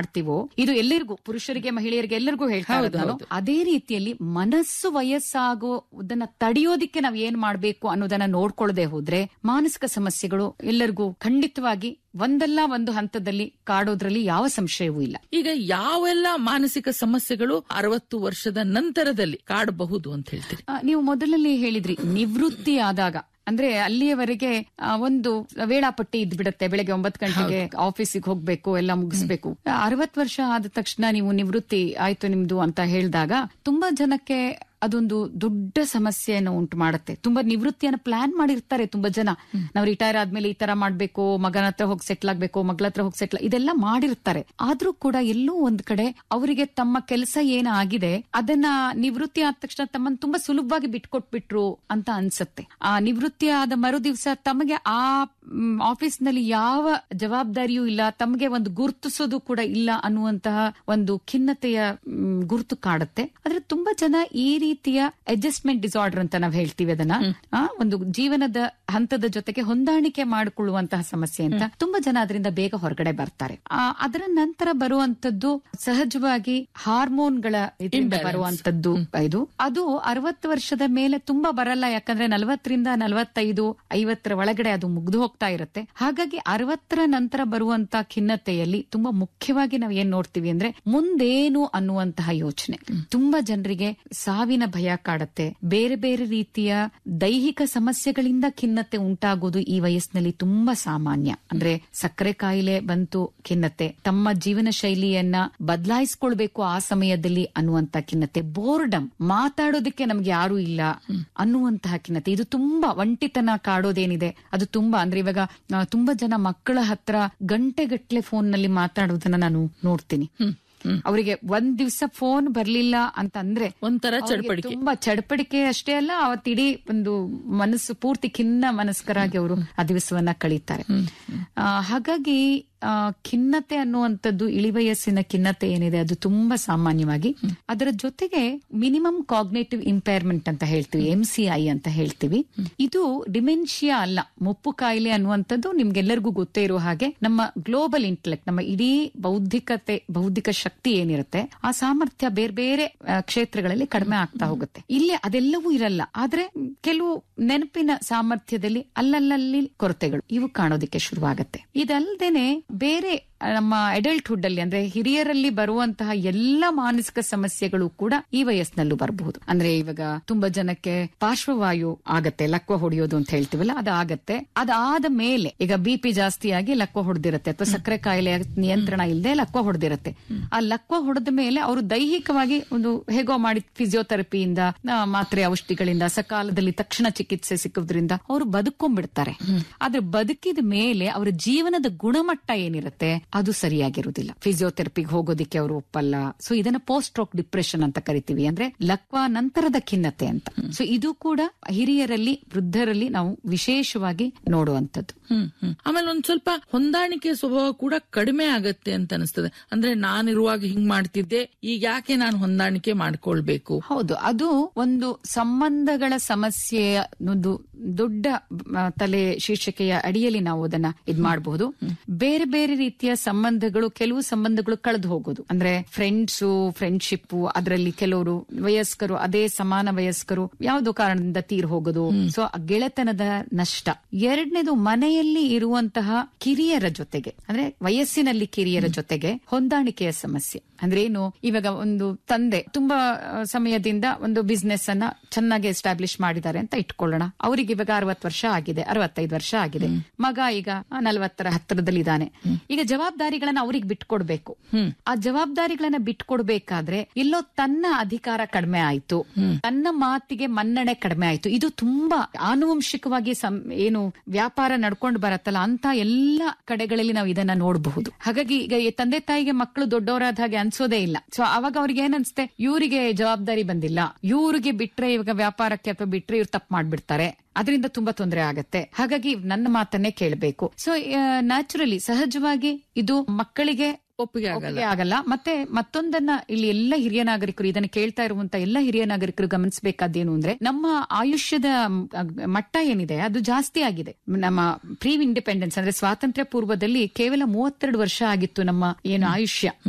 ಮಾಡ್ತೀವೋ ಇದು ಎಲ್ಲರಿಗೂ ಪುರುಷರಿಗೆ ಮಹಿಳೆಯರಿಗೆ ಎಲ್ಲರಿಗೂ ಹೇಳ್ತಾ ಹೌದು, ಇರೋದು ನಾನು. ಹೌದು. ಅದೇ ರೀತಿಯಲ್ಲಿ ಮನಸ್ಸು ವಯಸ್ಸಾಗೋದನ್ನ ತಡೆಯೋದಿಕ್ಕೆ ನಾವ್ ಏನ್ ಮಾಡ್ಬೇಕು ಅನ್ನೋದನ್ನ ನೋಡ್ಕೊಳ್ಳದೆ ಹೋದ್ರೆ ಮಾನಸಿಕ ಸಮಸ್ಯೆಗಳು ಎಲ್ಲರಿಗೂ ಖಂಡಿತವಾಗಿ ಒಂದಲ್ಲ ಒಂದು ಹಂತದಲ್ಲಿ ಕಾಡೋದ್ರಲ್ಲಿ ಯಾವ ಸಂಶಯವೂ ಇಲ್ಲ ಈಗ ಯಾವೆಲ್ಲ ಮಾನಸಿಕ ಸಮಸ್ಯೆಗಳು ಅರವತ್ತು ವರ್ಷದ ನಂತರದಲ್ಲಿ ಕಾಡಬಹುದು ಅಂತ ಹೇಳ್ತೀರಿ ಆ, ನೀವು ಮೊದಲಲ್ಲಿ ಹೇಳಿದ್ರಿ ನಿವೃತ್ತಿ ಆದಾಗ ಅಂದ್ರೆ ಅಲ್ಲಿಯವರೆಗೆ ಆ, ಒಂದು ವೇಳಾಪಟ್ಟಿ ಇದ್ ಬಿಡುತ್ತೆ ಬೆಳಗ್ಗೆ ಒಂಬತ್ತು ಗಂಟೆಗೆ ಆಫೀಸಿಗೆ ಹೋಗ್ಬೇಕು ಎಲ್ಲ ಮುಗಿಸ್ಬೇಕು ಅರವತ್ ವರ್ಷ ಆದ ತಕ್ಷಣ ನೀವು ನಿವೃತ್ತಿ ಆಯ್ತು ನಿಮ್ದು ಅಂತ ಹೇಳಿದಾಗ ತುಂಬಾ ಜನಕ್ಕೆ ಅದೊಂದು ದೊಡ್ಡ ಸಮಸ್ಯೆಯನ್ನು ಉಂಟು ಮಾಡುತ್ತೆ ತುಂಬಾ ನಿವೃತ್ತಿಯನ್ನು ಪ್ಲಾನ್ ಮಾಡಿರ್ತಾರೆ ತುಂಬಾ ಜನ ನಾವು ರಿಟೈರ್ ಆದ್ಮೇಲೆ ಈ ತರ ಮಾಡ್ಬೇಕು ಮಗನ ಹತ್ರ ಹೋಗಿ ಸೆಟ್ಲ್ ಆಗ್ಬೇಕು ಮಗಳ ಹತ್ರ ಹೋಗಿ ಸೆಟ್ಲ್ ಇದೆಲ್ಲ ಮಾಡಿರ್ತಾರೆ ಆದ್ರೂ ಕೂಡ ಎಲ್ಲೋ ಒಂದ್ ಕಡೆ ಅವರಿಗೆ ತಮ್ಮ ಕೆಲಸ ಏನಾಗಿದೆ ಅದನ್ನ ನಿವೃತ್ತಿ ಆದ ತಕ್ಷಣ ತಮ್ಮನ್ನ ತುಂಬಾ ಸುಲಭವಾಗಿ ಬಿಟ್ಕೊಟ್ಬಿಟ್ರು ಅಂತ ಅನ್ಸುತ್ತೆ ಆ ನಿವೃತ್ತಿ ಆದ ಮರು ದಿವಸ ತಮಗೆ ಆ ಆಫೀಸ್ ನಲ್ಲಿ ಯಾವ ಜವಾಬ್ದಾರಿಯೂ ಇಲ್ಲ ತಮಗೆ ಒಂದು ಗುರುತಿಸೋದು ಕೂಡ ಇಲ್ಲ ಅನ್ನುವಂತಹ ಒಂದು ಖಿನ್ನತೆಯ ಮ್, ಗುರುತು ಕಾಡುತ್ತೆ ಆದ್ರೆ ತುಂಬಾ ಜನ ಈ ರೀತಿಯ ಅಡ್ಜಸ್ಟ್ಮೆಂಟ್ ಡಿಸಾರ್ಡರ್ ಅಂತ ನಾವು ಹೇಳ್ತೀವಿ ಅದನ್ನ ಆ, ಒಂದು ಜೀವನದ ಹಂತದ ಜೊತೆಗೆ ಹೊಂದಾಣಿಕೆ ಮಾಡಿಕೊಳ್ಳುವಂತಹ ಸಮಸ್ಯೆ ಅಂತ ತುಂಬಾ ಜನ ಅದರಿಂದ ಬೇಗ ಹೊರಗಡೆ ಬರ್ತಾರೆ ಆ, ಅದರ ನಂತರ ಬರುವಂತದ್ದು ಸಹಜವಾಗಿ ಹಾರ್ಮೋನ್ಗಳ ಇದರಿಂದ ಬರುವಂತದ್ದು ಇದು ಅದು ಅರವತ್ತು ವರ್ಷದ ಮೇಲೆ ತುಂಬಾ ಬರಲ್ಲ ಯಾಕಂದ್ರೆ ನಲವತ್ತರಿಂದ ನಲವತ್ತೈದು ಐವತ್ತರ ಒಳಗಡೆ ಅದು ಮುಗ್ದು ಹೋಗ್ತಾ ಇರುತ್ತೆ ಹಾಗಾಗಿ ಅರವತ್ತರ ನಂತರ ಬರುವಂತ ಖಿನ್ನತೆಯಲ್ಲಿ ತುಂಬಾ ಮುಖ್ಯವಾಗಿ ನಾವು ಏನ್ ನೋಡ್ತೀವಿ ಅಂದ್ರೆ ಮುಂದೇನು ಅನ್ನುವಂತಹ ಯೋಚನೆ ತುಂಬಾ ಜನರಿಗೆ ಸಾವಿನ ಭಯ ಕಾಡತ್ತೆ ಬೇರೆ ಬೇರೆ ರೀತಿಯ ದೈಹಿಕ ಸಮಸ್ಯೆಗಳಿಂದ ಖಿನ್ನತೆ ಉಂಟಾಗೋದು ಈ ವಯಸ್ಸಿನಲ್ಲಿ ತುಂಬಾ ಸಾಮಾನ್ಯ ಅಂದ್ರೆ ಸಕ್ಕರೆ ಕಾಯಿಲೆ ಬಂತು ಖಿನ್ನತೆ ತಮ್ಮ ಜೀವನ ಶೈಲಿಯನ್ನ ಬದಲಾಯಿಸ್ಕೊಳ್ಬೇಕು ಆ ಸಮಯದಲ್ಲಿ ಅನ್ನುವಂತ ಖಿನ್ನತೆ ಬೋರ್ಡಮ್ ಮಾತಾಡೋದಕ್ಕೆ ನಮ್ಗೆ ಯಾರು ಇಲ್ಲ ಅನ್ನುವಂತಹ ಖಿನ್ನತೆ ಇದು ತುಂಬಾ ಒಂಟಿತನ ಕಾಡೋದೇನಿದೆ ಅದು ತುಂಬಾ ಅಂದ್ರೆ ಇವಾಗ ಆ, ತುಂಬಾ ಜನ ಮಕ್ಕಳ ಹತ್ರ ಗಂಟೆಗಟ್ಲೆ ಫೋನ್ ನಲ್ಲಿ ಮಾತಾಡೋದನ್ನ ನಾನು ನೋಡ್ತೀನಿ ಅವರಿಗೆ ಒಂದ್ ದಿವ್ಸ ಫೋನ್ ಬರ್ಲಿಲ್ಲ ಅಂತ ಅಂದ್ರೆ ಒಂಥರ ಅವ್ರಿಗೆ ಚಡ್ಪಡಿಕೆ ತುಂಬಾ ಚಡಪಡಿಕೆ ಅಷ್ಟೇ ಅಲ್ಲ ಅವತ್ತಿಡೀ ಒಂದು ಮನಸ್ಸು ಪೂರ್ತಿ ಖಿನ್ನ ಮನಸ್ಕರಾಗಿ ಅವರು ಆ ದಿವಸವನ್ನ ಕಳೀತಾರೆ ಆ, ಹಾಗಾಗಿ ಆ, ಖಿನ್ನತೆ ಅನ್ನುವಂಥದ್ದು ಇಳಿವಯಸ್ಸಿನ ಖಿನ್ನತೆ ಏನಿದೆ ಅದು ತುಂಬಾ ಸಾಮಾನ್ಯವಾಗಿ ಅದರ ಜೊತೆಗೆ ಮಿನಿಮಮ್ ಕಾಗ್ನೇಟಿವ್ ಇಂಪೈರ್ಮೆಂಟ್ ಅಂತ ಹೇಳ್ತೀವಿ ಎಂ ಸಿ ಐ ಅಂತ ಹೇಳ್ತೀವಿ ಇದು ಡಿಮೆನ್ಷಿಯಾ ಅಲ್ಲ ಮುಪ್ಪು ಕಾಯಿಲೆ ಅನ್ನುವಂಥದ್ದು ನಿಮ್ಗೆಲ್ಲರಿಗೂ ಗೊತ್ತೇ ಇರೋ ಹಾಗೆ ನಮ್ಮ ಗ್ಲೋಬಲ್ ಇಂಟೆಲೆಕ್ಟ್ ನಮ್ಮ ಇಡೀ ಬೌದ್ಧಿಕತೆ ಬೌದ್ಧಿಕ ಶಕ್ತಿ ಏನಿರುತ್ತೆ ಆ ಸಾಮರ್ಥ್ಯ ಬೇರೆ ಬೇರೆ ಆ, ಕ್ಷೇತ್ರಗಳಲ್ಲಿ ಕಡಿಮೆ ಆಗ್ತಾ ಹೋಗುತ್ತೆ ಇಲ್ಲಿ ಅದೆಲ್ಲವೂ ಇರಲ್ಲ ಆದ್ರೆ ಕೆಲವು ನೆನಪಿನ ಸಾಮರ್ಥ್ಯದಲ್ಲಿ ಅಲ್ಲಲ್ಲಿ ಕೊರತೆಗಳು ಇವು ಕಾಣೋದಿಕ್ಕೆ ಶುರುವಾಗತ್ತೆ ಇದಲ್ದೇನೆ ಬೇರೆ ಆ, ನಮ್ಮ ಅಡಲ್ಟ್ಹುಡ್ ಅಲ್ಲಿ ಅಂದ್ರೆ ಹಿರಿಯರಲ್ಲಿ ಬರುವಂತಹ ಎಲ್ಲ ಮಾನಸಿಕ ಸಮಸ್ಯೆಗಳು ಕೂಡ ಈ ವಯಸ್ಸಿನಲ್ಲೂ ಬರಬಹುದು ಅಂದ್ರೆ ಇವಾಗ ತುಂಬಾ ಜನಕ್ಕೆ ಪಾರ್ಶ್ವವಾಯು ಆಗತ್ತೆ ಲಕ್ವ ಹೊಡೆಯೋದು ಅಂತ ಹೇಳ್ತೀವಲ್ಲ ಅದು ಆಗತ್ತೆ ಅದಾದ ಮೇಲೆ ಈಗ ಬಿ ಪಿ ಜಾಸ್ತಿಯಾಗಿ ಲಕ್ವ ಹೊಡೆದಿರತ್ತೆ ಅಥವಾ ಸಕ್ಕರೆ ಕಾಯಿಲೆ ನಿಯಂತ್ರಣ ಇಲ್ಲದೆ ಲಕ್ವ ಹೊಡೆದಿರತ್ತೆ ಆ ಲಕ್ವ ಹೊಡೆದ ಮೇಲೆ ಅವರು ದೈಹಿಕವಾಗಿ ಒಂದು ಹೇಗೋ ಮಾಡಿ ಫಿಸಿಯೋಥೆರಪಿಯಿಂದ ಆ, ಮಾತ್ರೆ ಔಷಧಿಗಳಿಂದ ಸಕಾಲದಲ್ಲಿ ತಕ್ಷಣ ಚಿಕಿತ್ಸೆ ಸಿಕ್ಕೋದ್ರಿಂದ ಅವರು ಬದುಕೊಂಡ್ಬಿಡ್ತಾರೆ ಆದ್ರೆ ಬದುಕಿದ ಮೇಲೆ ಅವರ ಜೀವನದ ಗುಣಮಟ್ಟ ಏನಿರುತ್ತೆ ಅದು ಸರಿಯಾಗಿರುವುದಿಲ್ಲ ಫಿಸಿಯೋಥೆರಪಿಗೆ ಹೋಗೋದಿಕ್ಕೆ ಅವರು ಒಪ್ಪಲ್ಲ ಸೊ ಇದನ್ನ ಪೋಸ್ಟ್ ಸ್ಟ್ರೋಕ್ ಡಿಪ್ರೆಷನ್ ಅಂತ ಕರಿತೀವಿ ಅಂದ್ರೆ ಲಕ್ವ ನಂತರದ ಖಿನ್ನತೆ ಅಂತ ಸೊ ಇದು ಕೂಡ ಹಿರಿಯರಲ್ಲಿ ವೃದ್ಧರಲ್ಲಿ ನಾವು ವಿಶೇಷವಾಗಿ ನೋಡುವಂತದ್ದು ಹ್ಮ್ ಹ್ಮ್ ಆಮೇಲೆ ಒಂದ್ ಸ್ವಲ್ಪ ಹೊಂದಾಣಿಕೆ ಸ್ವಭಾವ ಕೂಡ ಕಡಿಮೆ ಆಗತ್ತೆ ಅಂತ ಅನಿಸ್ತದೆ ಅಂದ್ರೆ ನಾನಿರುವಾಗ ಹಿಂಗ್ ಮಾಡ್ತಿದ್ದೆ ಈಗ ಯಾಕೆ ನಾನು ಹೊಂದಾಣಿಕೆ ಮಾಡ್ಕೊಳ್ಬೇಕು ಹೌದು ಅದು ಒಂದು ಸಂಬಂಧಗಳ ಸಮಸ್ಯೆಯ ಒಂದು ದೊಡ್ಡ ಆ, ತಲೆ ಶೀರ್ಷಿಕೆಯ ಅಡಿಯಲ್ಲಿ ನಾವು ಅದನ್ನ ಇದ್ ಮಾಡಬಹುದು ಬೇರೆ ಬೇರೆ ರೀತಿಯ ಸಂಬಂಧಗಳು ಕೆಲವು ಸಂಬಂಧಗಳು ಕಳೆದು ಹೋಗೋದು ಅಂದ್ರೆ ಫ್ರೆಂಡ್ಸು ಫ್ರೆಂಡ್ಶಿಪ್ ಅದರಲ್ಲಿ ಕೆಲವರು ವಯಸ್ಕರು ಅದೇ ಸಮಾನ ವಯಸ್ಕರು ಯಾವುದೋ ಕಾರಣದಿಂದ ತೀರ್ ಹೋಗೋದು ಸೊ ಗೆಳೆತನದ ನಷ್ಟ ಎರಡನೇದು ಮನೆಯಲ್ಲಿ ಇರುವಂತಹ ಕಿರಿಯರ ಜೊತೆಗೆ ಅಂದ್ರೆ ವಯಸ್ಸಿನಲ್ಲಿ ಕಿರಿಯರ ಜೊತೆಗೆ ಹೊಂದಾಣಿಕೆಯ ಸಮಸ್ಯೆ ಅಂದ್ರೆ ಏನು ಇವಾಗ ಒಂದು ತಂದೆ ತುಂಬಾ ಆ, ಸಮಯದಿಂದ ಒಂದು ಬಿಸ್ನೆಸ್ ಅನ್ನ ಚೆನ್ನಾಗಿ ಎಸ್ಟಾಬ್ಲಿಷ್ ಮಾಡಿದ್ದಾರೆ ಅಂತ ಇಟ್ಕೊಳ್ಳೋಣ ಅವರಿಗೆ ಇವಾಗ ಅರವತ್ತು ವರ್ಷ ಆಗಿದೆ ಅರವತ್ತೈದು ವರ್ಷ ಆಗಿದೆ ಮಗ ಈಗ ನಲವತ್ತರ ಹತ್ತಿರದಲ್ಲಿ ಇದ್ದಾನೆ ಈಗ ಜವಾಬ್ದಾರಿಗಳನ್ನ ಅವ್ರಿಗೆ ಬಿಟ್ಕೊಡ್ಬೇಕು ಆ ಜವಾಬ್ದಾರಿಗಳನ್ನ ಬಿಟ್ಕೊಡ್ಬೇಕಾದ್ರೆ ಎಲ್ಲೋ ತನ್ನ ಅಧಿಕಾರ ಕಡಿಮೆ ಆಯ್ತು ತನ್ನ ಮಾತಿಗೆ ಮನ್ನಣೆ ಕಡಿಮೆ ಆಯ್ತು ಇದು ತುಂಬಾ ಆನುವಂಶಿಕವಾಗಿ ಸಂ- ಏನು ವ್ಯಾಪಾರ ನಡ್ಕೊಂಡು ಬರತ್ತಲ್ಲ ಅಂತ ಎಲ್ಲಾ ಕಡೆಗಳಲ್ಲಿ ನಾವು ಇದನ್ನ ನೋಡಬಹುದು ಹಾಗಾಗಿ ಈಗ ಈ ತಂದೆ ತಾಯಿಗೆ ಮಕ್ಕಳು ದೊಡ್ಡವರಾದ ಹಾಗೆ ಅನ್ಸೋದೇ ಇಲ್ಲ ಸೊ ಅವಾಗ ಅವ್ರಿಗೆ ಏನ್ ಅನ್ಸುತ್ತೆ ಇವರಿಗೆ ಜವಾಬ್ದಾರಿ ಬಂದಿಲ್ಲ ಇವ್ರಿಗೆ ಬಿಟ್ರೆ ಇವಾಗ ವ್ಯಾಪಾರಕ್ಕೆ ಅಥವಾ ಬಿಟ್ರೆ ಇವ್ರು ತಪ್ಪು ಮಾಡ್ಬಿಡ್ತಾರೆ ಅದರಿಂದ ತುಂಬಾ ತೊಂದರೆ ಆಗತ್ತೆ ಹಾಗಾಗಿ ನನ್ನ ಮಾತನ್ನೇ ಕೇಳಬೇಕು ಸೊ ನ್ಯಾಚುರಲಿ ಸಹಜವಾಗಿ ಇದು ಮಕ್ಕಳಿಗೆ ಒಪ್ಪಿಗೆ ಆಗಲ್ಲ ಒಪ್ಪಿಗೆ ಆಗಲ್ಲ ಮತ್ತೆ ಮತ್ತೊಂದನ್ನ ಇಲ್ಲಿ ಎಲ್ಲ ಹಿರಿಯ ನಾಗರಿಕರು ಇದನ್ನ ಕೇಳ್ತಾ ಇರುವಂತ ಎಲ್ಲ ಹಿರಿಯ ನಾಗರಿಕರು ಗಮನಿಸಬೇಕಾದೇನು ಅಂದ್ರೆ ನಮ್ಮ ಆಯುಷ್ಯದ ಮ್, ಅಗ್- ಮಟ್ಟ ಏನಿದೆ ಅದು ಜಾಸ್ತಿ ಆಗಿದೆ ನಮ್ಮ ಪ್ರೀ ಇಂಡಿಪೆಂಡೆನ್ಸ್ ಅಂದ್ರೆ ಸ್ವಾತಂತ್ರ್ಯ ಪೂರ್ವದಲ್ಲಿ ಕೇವಲ ಮೂವತ್ತೆರಡು ವರ್ಷ ಆಗಿತ್ತು ನಮ್ಮ ಏನು ಆಯುಷ್ಯ